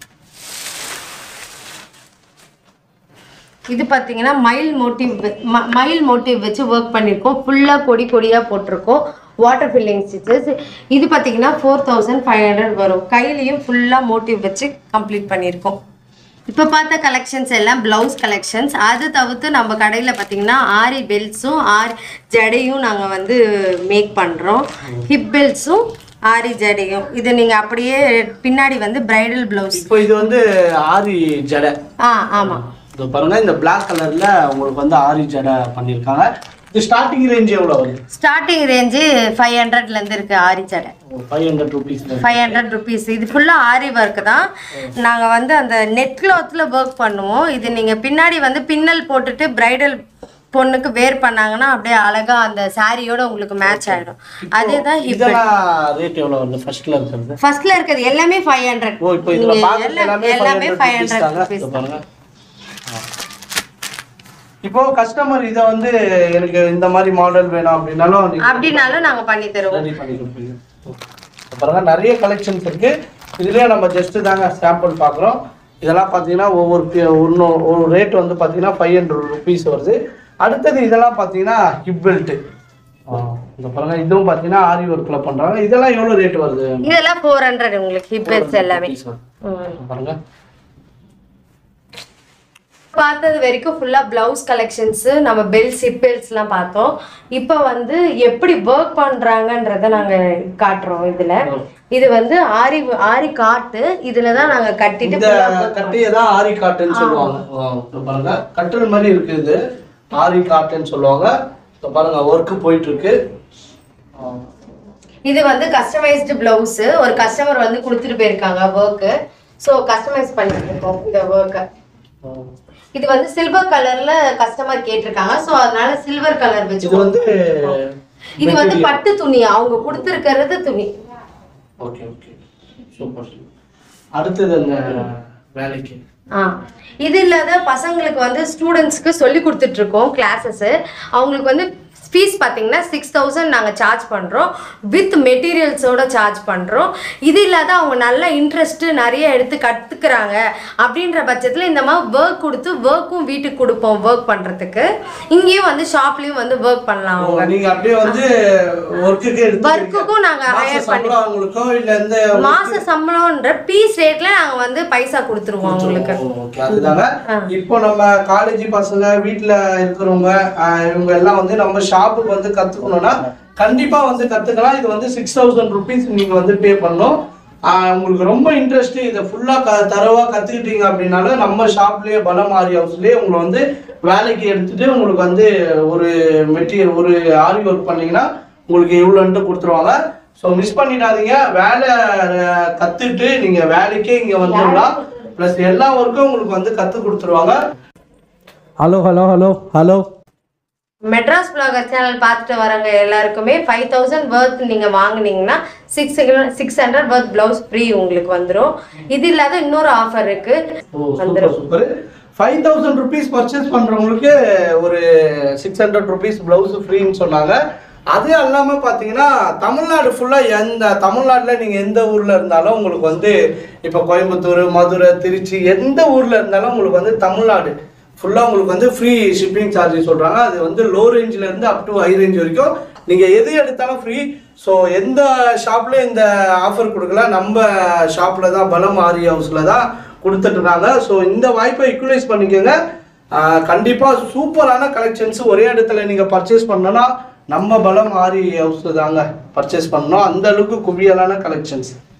Speaker 2: இது பார்த்தீங்கன்னா மயில் மோட்டிவ் மயில் மோட்டிவ் வச்சு ஒர்க் பண்ணியிருக்கோம் ஃபுல்லாக கொடி கொடியாக போட்டிருக்கோம் வாட்டர் ஃபில்லிங் ஸ்டிச்சஸ் இது பார்த்தீங்கன்னா ஃபோர் தௌசண்ட் ஃபைவ் ஹண்ட்ரட் வரும் கையிலையும் ஃபுல்லாக மோட்டிவ் வச்சு கம்ப்ளீட் பண்ணியிருக்கோம் இப்போ பார்த்த கலெக்ஷன்ஸ் எல்லாம் ப்ளவுஸ் கலெக்ஷன்ஸ் அது தவிர்த்து நம்ம கடையில் பார்த்தீங்கன்னா ஆரி பெல்ட்ஸும் ஆரி ஜடையும் நாங்கள் வந்து மேக் பண்ணுறோம் ஹிப் பெல்ட்ஸும் ஆரி ஜடையும் இது நீங்கள் அப்படியே பின்னாடி வந்து பிரைடல் ப்ளவுஸ்
Speaker 1: இப்போ இது வந்து ஆரி ஜடை
Speaker 2: ஆ ஆமாம்
Speaker 1: இது பாருங்க இந்த Black கலர்ல உங்களுக்கு வந்து ஆரி ஜடை பண்ணியிருக்காங்க இது ஸ்டார்டிங் ரேஞ்ச் எவ்வளோ வருது
Speaker 2: ஸ்டார்டிங் ரேஞ்சு ஃபைவ் ஹண்ட்ரட்லேருந்து இருக்குது ஆரி ஜடை
Speaker 1: five hundred rupees
Speaker 2: five hundred rupees இது ஃபுல்லாக ஆரி ஒர்க் தான் நாங்கள் வந்து அந்த நெட் கிளாத்தில் ஒர்க் பண்ணுவோம் இது நீங்கள் பின்னாடி வந்து பின்னல் போட்டுட்டு பிரைடல் பொண்ணுக்கு வேர் பண்ணாங்கன்னா அப்படியே அழகா அந்த சாரியோட உங்களுக்கு மேட்ச் ஆயிடும் அதே தான் ஹிப்
Speaker 1: இதெல்லாம் ரேட் எவ்வளோ வருது ஃபர்ஸ்ட்ல இருக்கிறது
Speaker 2: ஃபர்ஸ்ட்ல இருக்கிறது எல்லாமே ஃபைவ் ஹண்ட்ரட்
Speaker 1: ஓ இப்போ இதுல பார்க்கறது எல்லாமே
Speaker 2: எல்லாமே ஃபைவ் ஹண்ட்ரட்
Speaker 1: தாங்க
Speaker 2: ருபீஸ்
Speaker 1: இதோ பாருங்க ஆ. இப்போ கஸ்டமர் இதை வந்து எனக்கு இந்த மாதிரி மாடல் வேணும் அப்படின்னாலும் நீங்க
Speaker 2: அப்படின்னாலும் நாங்கள் பண்ணி தருவோம்
Speaker 1: ரெடி பண்ணி கொடுப்பீங்க இப்ப பாருங்க நிறைய கலெக்ஷன்ஸ் இருக்கு இதுலயே நம்ம ஜஸ்ட் தாங்க சாம்பிள் பார்க்குறோம் இதெல்லாம் பார்த்தீங்கன்னா ஒவ்வொரு பி- ஒன்றும் ஒரு ரேட் வந்து பார்த்தீங்கன்னா ஃபைவ் ஹண்ட்ரட் ருபீஸ் வருது அடுத்தது இதெல்லாம் பார்த்தீங்கன்னா ஹிப் பெல்ட் இந்த பாருங்க இதுவும் பார்த்தீங்கன்னா ஆரி ஒர்க்கில் பண்ணுறாங்க இதெல்லாம் எவ்வளோ ரேட் வருது
Speaker 2: இதெல்லாம் ஃபோர் ஹண்ட்ரட் உங்களுக்கு ஹிப் பெல்ட்ஸ் எல்லாமே
Speaker 1: Rupees வருது.
Speaker 2: ம்.
Speaker 1: பாருங்க
Speaker 2: பார்த்தது வரைக்கும் ஃபுல்லாக ப்ளவுஸ் கலெக்ஷன்ஸு நம்ம பெல்ட் சிப் பெல்ட்ஸ்லாம் பார்த்தோம் இப்போ வந்து எப்படி ஒர்க் பண்ணுறாங்கன்றத நாங்கள் காட்டுறோம் இதில் இது வந்து ஆரி ஆரி காட்டு இதில் தான் நாங்கள் கட்டிட்டு
Speaker 1: இந்த
Speaker 2: full-ஆ work
Speaker 1: கட்டையை தான் ஆரி காட்டுன்னு சொல்லுவாங்க ஆ, இப்ப பாருங்க கட்டல் மாதிரி இருக்கு இது ஆரி காட்டுன்னு சொல்லுவாங்க இப்போ பாருங்க ஒர்க்கு போயிட்டு இருக்கு ஆ.
Speaker 2: இது வந்து கஸ்டமைஸ்டு ப்ளவுஸு ஒரு கஸ்டமர் வந்து கொடுத்துட்டு போயிருக்காங்க ஒர்க்கு ஸோ கஸ்டமைஸ் பண்ணிட்டு இருக்கோம் இந்த ஒர்க்கை இது வந்து சில்வர் கலர்ல கஸ்டமர் கேட்டிருக்காங்க ஸோ அதனால சில்வர் கலர் வச்சு
Speaker 1: இது வந்து
Speaker 2: இது வந்து பட்டு துணி அவங்க கொடுத்துருக்கிறது துணி
Speaker 1: ஓகே ஓகே சூப்பர் அடுத்தது அந்த வேலைக்கு
Speaker 2: ஆ இது இல்லாத பசங்களுக்கு வந்து ஸ்டூடெண்ட்ஸ்க்கு சொல்லி கொடுத்துட்டு இருக்கோம் கிளாஸஸ் அவங்களுக்கு வந்து ஃபீஸ் பார்த்தீங்கன்னா சிக்ஸ் தௌசண்ட் நாங்கள் சார்ஜ் பண்ணுறோம் வித் மெட்டீரியல்ஸோட சார்ஜ் பண்ணுறோம் இது இல்லாத அவங்க நல்ல இன்ட்ரெஸ்ட்டு நிறைய எடுத்து கற்றுக்குறாங்க அப்படின்ற பட்சத்தில் இந்த மாதிரி ஒர்க் கொடுத்து ஒர்க்கும் வீட்டுக்கு கொடுப்போம் ஒர்க் பண்ணுறதுக்கு இங்கேயும் வந்து ஷாப்லேயும் வந்து ஒர்க் பண்ணலாம்
Speaker 1: ஓ,
Speaker 2: அவங்க
Speaker 1: நீங்க அப்படியே வந்து ஒர்க்குக்கு
Speaker 2: ஒர்க்குக்கும் நாங்கள் ஹையர் பண்ணி
Speaker 1: சம்பளம் அவங்களுக்கோ இல்ல எந்த
Speaker 2: மாச சம்பளம்ன்ற பீஸ் ரேட்ல நாங்க வந்து பைசா கொடுத்துருவோம் உங்களுக்கு
Speaker 1: ஓகே அதுதாங்க இப்போ நம்ம காலேஜ் பசங்க வீட்ல இருக்கிறவங்க ஆஹ், இவங்க எல்லாம் வந்து நம்ம ஷாப்புக்கு வந்து கத்துக்கணும்னா கண்டிப்பா வந்து கத்துக்கலாம் இது வந்து சிக்ஸ் தௌசண்ட் ருபீஸ் நீங்க வந்து பே பண்ணணும் ஆஹ், உங்களுக்கு ரொம்ப இன்ட்ரெஸ்ட் இதை ஃபுல்லா க தரவா கத்துக்கிட்டீங்க அப்படின்னாலும் நம்ம ஷாப்லயே பலமாரி ஹவுஸ்லயே உங்களை வந்து வேலைக்கு எடுத்துட்டு உங்களுக்கு வந்து ஒரு மெட்டீரியல் ஒரு ஆரி ஒர்க் பண்ணீங்கன்னா உங்களுக்கு இவ்வளோன்ட்டு கொடுத்துருவாங்க ஸோ மிஸ் பண்ணிடாதீங்க வேலை அஹ், கத்துட்டு நீங்க வேலைக்கே இங்க வந்துடலாம் ப்ளஸ் எல்லா ஒர்க்கும் உங்களுக்கு வந்து கத்து கொடுத்துருவாங்க hello hello hello hello
Speaker 2: Madras blogger channel பார்த்துட்டு வரவங்க எல்லாருக்குமே ஃபைவ் தௌசண்ட் ஒர்த் நீங்கள் வாங்குனீங்கன்னா six six hundred worth blouse free உங்களுக்கு வந்துடும் இது இல்லாத இன்னொரு ஆஃபர் இருக்கு
Speaker 1: oh super super five thousand rupees purchase பண்றவங்களுக்கு ஒரு சிக்ஸ் ஹண்ட்ரட் ருபீஸ் பிளவுஸ் ஃப்ரீன்னு சொன்னாங்க அது அல்லாம பாத்தீங்கன்னா தமிழ்நாடு ஃபுல்லா எந்த தமிழ்நாட்டுல நீங்க எந்த ஊர்ல இருந்தாலும் உங்களுக்கு வந்து இப்போ கோயம்புத்தூர் மதுரை திருச்சி எந்த ஊர்ல இருந்தாலும் உங்களுக்கு வந்து தமிழ்நாடு ஃபுல்லா உங்களுக்கு வந்து ஃப்ரீ ஷிப்பிங் சார்ஜஸ் சொல்றாங்க அது வந்து லோ ரேஞ்சில இருந்து அப் டு ஹை ரேஞ்ச் வரைக்கும் நீங்க எது எடுத்தாலும் ஃப்ரீ ஸோ எந்த ஷாப்ல இந்த ஆஃபர் கொடுக்கல நம்ம ஷாப்ல தான் பலம் ஆரி ஹவுஸ்ல தான் கொடுத்துட்டு இருக்காங்க ஸோ இந்த வாய்ப்பை யூட்டிலைஸ் பண்ணிக்கோங்க ஆஹ் கண்டிப்பா சூப்பரான கலெக்ஷன்ஸ் ஒரே இடத்துல நீங்க பர்ச்சேஸ் பண்ணனா நம்ம பலம் ஆரி ஹவுஸ் தாங்க பர்ச்சேஸ் பண்ணோம் அந்த அளவுக்கு குவியலான கலெக்ஷன்ஸ்